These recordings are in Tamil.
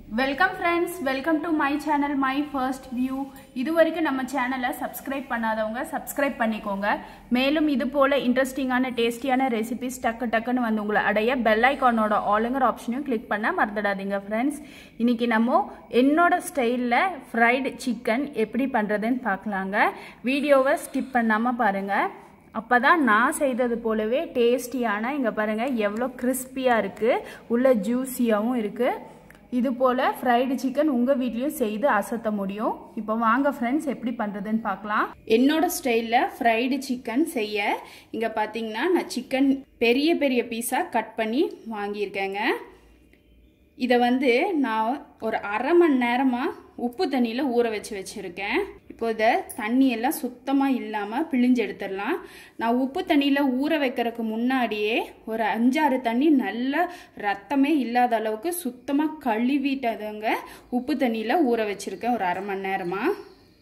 welcome friends welcome to my channel my first view இது வரைக்கும் நம்ம சேனலை சப்ஸ்கிரைப் பண்ணாதவங்க சப்ஸ்கிரைப் பண்ணிக்கோங்க மேலும் இது போல இன்ட்ரெஸ்டிங்கான டேஸ்டியான ரெசிபிஸ் டக்கு டக்குன்னு வந்து உங்களை அடைய பெல் ஐக்கானோட ஆளுங்கிற ஆப்ஷனையும் கிளிக் பண்ண மறந்துடாதீங்க ஃப்ரெண்ட்ஸ் இன்னைக்கு நம்ம என்னோட ஸ்டைலில் ஃப்ரைடு சிக்கன் எப்படி பண்ணுறதுன்னு பார்க்கலாங்க வீடியோவை ஸ்கிப் பண்ணாமல் பாருங்கள் அப்போ தான் நான் செய்தது போலவே டேஸ்டியான இங்கே பாருங்கள் எவ்வளோ கிறிஸ்பியாக இருக்குது உள்ள ஜூஸியாகவும் இருக்குது இது போல் ஃப்ரைடு சிக்கன் உங்கள் வீட்லேயும் செய்து அசத்த முடியும் இப்போ வாங்க ஃப்ரெண்ட்ஸ் எப்படி பண்ணுறதுன்னு பார்க்கலாம் என்னோட ஸ்டைலில் ஃப்ரைடு சிக்கன் செய்ய இங்கே பார்த்தீங்கன்னா நான் சிக்கன் பெரிய பெரிய பீஸாக கட் பண்ணி வாங்கியிருக்கேங்க இதை வந்து நான் ஒரு அரை மணி நேரமாக உப்பு தண்ணியில் ஊற வச்சு வச்சுருக்கேன் இப்போ இதை தண்ணியெல்லாம் சுத்தமாக இல்லாமல் பிழிஞ்சு எடுத்துடலாம் நான் உப்பு தண்ணியில் ஊற வைக்கிறதுக்கு முன்னாடியே ஒரு அஞ்சாறு தண்ணி நல்ல ரத்தமே இல்லாத அளவுக்கு சுத்தமாக கழுவிட்டதுங்க உப்பு தண்ணியில் ஊற வச்சுருக்கேன் ஒரு அரை மணி நேரமாக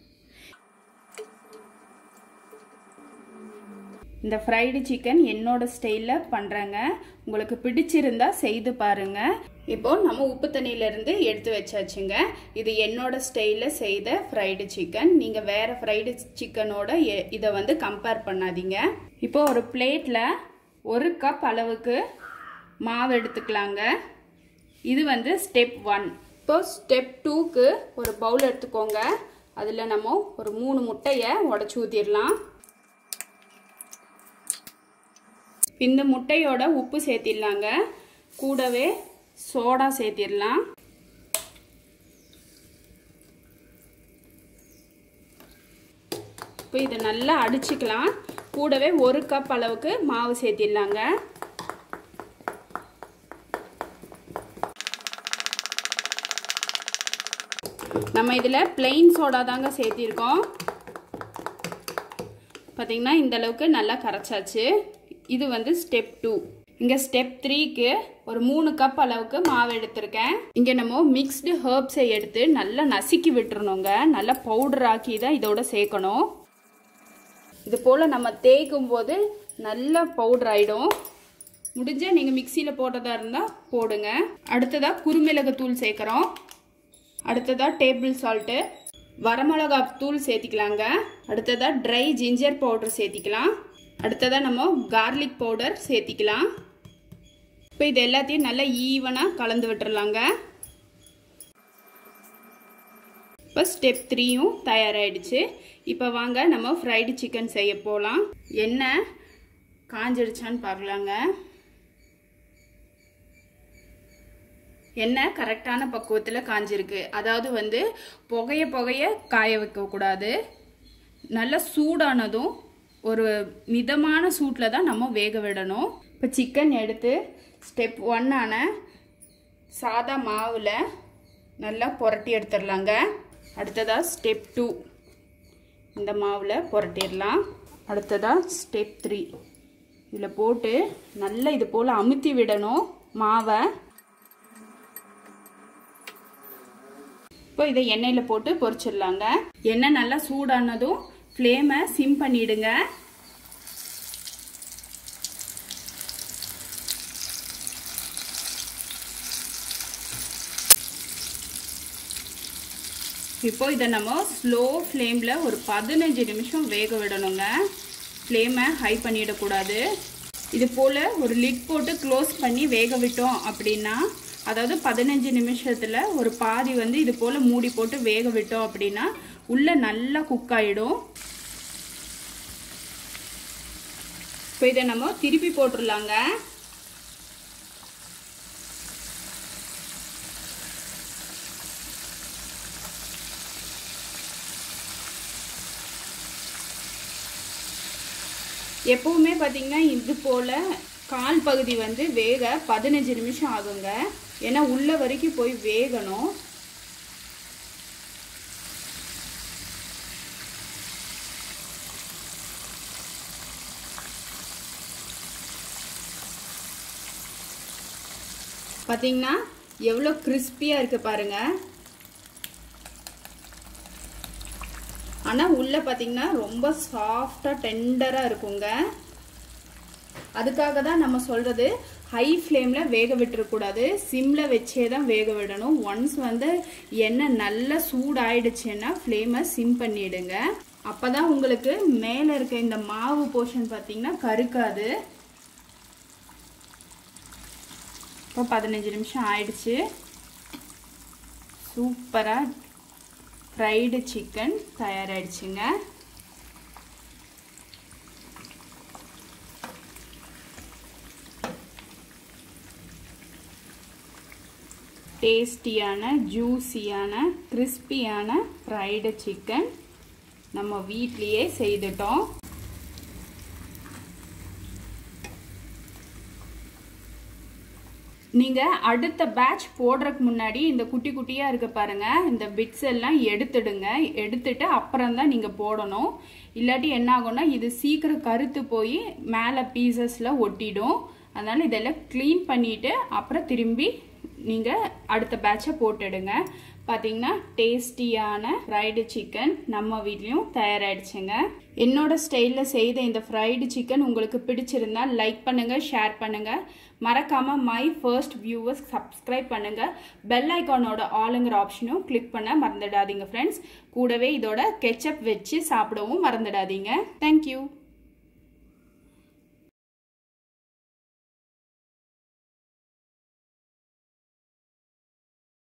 இந்த ஃப்ரைடு சிக்கன் என்னோட ஸ்டைலில் பண்ணுறேங்க உங்களுக்கு பிடிச்சிருந்தா செய்து பாருங்க இப்போ நம்ம உப்பு தண்ணியிலேருந்து எடுத்து வச்சாச்சுங்க இது என்னோட ஸ்டைலில் செய்த ஃப்ரைடு சிக்கன் நீங்கள் வேறு ஃப்ரைடு சிக்கனோட இதை வந்து கம்பேர் பண்ணாதீங்க இப்போ ஒரு பிளேட்டில் ஒரு கப் அளவுக்கு மாவு எடுத்துக்கலாங்க இது வந்து ஸ்டெப் ஒன் இப்போ ஸ்டெப் டூக்கு ஒரு பவுல் எடுத்துக்கோங்க அதில் நம்ம ஒரு மூணு முட்டையை உடச்சி ஊற்றிடலாம் இந்த முட்டையோட உப்பு சேர்த்திடலாங்க கூடவே சோடா சேர்த்திடலாம் இப்போ இதை நல்லா அடிச்சுக்கலாம் கூடவே ஒரு கப் அளவுக்கு மாவு சேர்த்திடலாங்க நம்ம இதில் பிளெயின் சோடா தாங்க சேர்த்திருக்கோம் பார்த்திங்கன்னா இந்த அளவுக்கு நல்லா கரைச்சாச்சு இது வந்து ஸ்டெப் டூ இங்கே ஸ்டெப் த்ரீக்கு ஒரு மூணு கப் அளவுக்கு மாவு எடுத்திருக்கேன் இங்கே நம்ம மிக்ஸ்டு ஹேர்ப்ஸை எடுத்து நல்லா நசுக்கி விட்டுறணுங்க நல்லா பவுடர் ஆக்கி தான் இதோட சேர்க்கணும் இது போல் நம்ம தேய்க்கும் போது நல்ல பவுடர் ஆகிடும் முடிஞ்சால் நீங்கள் மிக்சியில் போட்டதாக இருந்தால் போடுங்க அடுத்ததாக குருமிளகு தூள் சேர்க்குறோம் அடுத்ததாக டேபிள் சால்ட்டு வரமிளகா தூள் சேர்த்திக்கலாங்க அடுத்ததாக ட்ரை ஜிஞ்சர் பவுடர் சேர்த்திக்கலாம் அடுத்ததாக நம்ம கார்லிக் பவுடர் சேர்த்திக்கலாம் இப்போ இது எல்லாத்தையும் நல்லா ஈவனாக கலந்து விட்டுறலாங்க இப்போ ஸ்டெப் த்ரீயும் தயாராகிடுச்சு இப்போ வாங்க நம்ம ஃப்ரைடு சிக்கன் செய்ய போகலாம் எண்ணெய் காஞ்சிடுச்சான்னு பார்க்கலாங்க எண்ணெய் கரெக்டான பக்குவத்தில் காஞ்சிருக்கு அதாவது வந்து புகைய புகைய காய வைக்கக்கூடாது நல்லா சூடானதும் ஒரு மிதமான சூட்டில் தான் நம்ம வேக விடணும் இப்போ சிக்கன் எடுத்து ஸ்டெப் ஒன்னான சாதா மாவில் நல்லா புரட்டி எடுத்துடலாங்க அடுத்ததாக ஸ்டெப் டூ இந்த மாவில் புரட்டிடலாம் அடுத்ததாக ஸ்டெப் த்ரீ இதில் போட்டு நல்லா இது போல் அமுத்தி விடணும் மாவை இப்போ இதை எண்ணெயில் போட்டு பொரிச்சிடலாங்க எண்ணெய் நல்லா சூடானதும் ஃப்ளேமை சிம் பண்ணிடுங்க இப்போ இதை நம்ம ஸ்லோ ஃப்ளேமில் ஒரு பதினஞ்சு நிமிஷம் வேக விடணுங்க ஃப்ளேமை ஹை பண்ணிடக்கூடாது இது போல் ஒரு லிட் போட்டு க்ளோஸ் பண்ணி வேக விட்டோம் அப்படின்னா அதாவது பதினஞ்சு நிமிஷத்தில் ஒரு பாதி வந்து இது போல் மூடி போட்டு வேக விட்டோம் அப்படின்னா உள்ளே நல்லா குக் ஆகிடும் இப்போ இதை நம்ம திருப்பி போட்டுடலாங்க எப்பவுமே பார்த்தீங்கன்னா இது போல் கால் பகுதி வந்து வேக பதினஞ்சு நிமிஷம் ஆகுங்க ஏன்னா உள்ள வரைக்கும் போய் வேகணும் பார்த்தீங்கன்னா எவ்வளோ கிறிஸ்பியாக இருக்குது பாருங்கள் ஆனால் உள்ளே பார்த்தீங்கன்னா ரொம்ப சாஃப்டாக டெண்டராக இருக்குங்க அதுக்காக தான் நம்ம சொல்கிறது ஹை ஃப்ளேமில் வேக விட்டுறக்கூடாது சிம்மில் வச்சே தான் வேக விடணும் ஒன்ஸ் வந்து எண்ணெய் நல்லா சூடாயிடுச்சுன்னா ஃப்ளேமை சிம் பண்ணிடுங்க அப்போ தான் உங்களுக்கு மேலே இருக்க இந்த மாவு போர்ஷன் பார்த்தீங்கன்னா கருக்காது இப்போ பதினஞ்சு நிமிஷம் ஆயிடுச்சு சூப்பராக ஃப்ரைடு சிக்கன் தயாராகிடுச்சுங்க டேஸ்டியான ஜூஸியான கிறிஸ்பியான ஃப்ரைடு சிக்கன் நம்ம வீட்லேயே செய்துட்டோம் நீங்கள் அடுத்த பேட்ச் போடுறதுக்கு முன்னாடி இந்த குட்டி குட்டியாக இருக்க பாருங்கள் இந்த பிட்ஸ் எல்லாம் எடுத்துடுங்க எடுத்துட்டு அப்புறம் தான் நீங்கள் போடணும் இல்லாட்டி என்ன ஆகும்னா இது சீக்கிரம் கருத்து போய் மேலே பீசஸில் ஒட்டிடும் அதனால் இதெல்லாம் க்ளீன் பண்ணிவிட்டு அப்புறம் திரும்பி நீங்கள் அடுத்த பேட்சை போட்டுடுங்க பார்த்தீங்கன்னா டேஸ்டியான ஃப்ரைடு சிக்கன் நம்ம வீட்லேயும் தயாராகிடுச்சுங்க என்னோட ஸ்டைலில் செய்த இந்த ஃப்ரைடு சிக்கன் உங்களுக்கு பிடிச்சிருந்தா லைக் பண்ணுங்கள் ஷேர் பண்ணுங்கள் மறக்காமல் மை ஃபர்ஸ்ட் வியூவர்ஸ் சப்ஸ்கிரைப் பண்ணுங்கள் பெல் ஐக்கானோட ஆளுங்கிற ஆப்ஷனும் கிளிக் பண்ண மறந்துடாதீங்க ஃப்ரெண்ட்ஸ் கூடவே இதோட கெச்சப் வச்சு சாப்பிடவும் மறந்துடாதீங்க தேங்க்யூ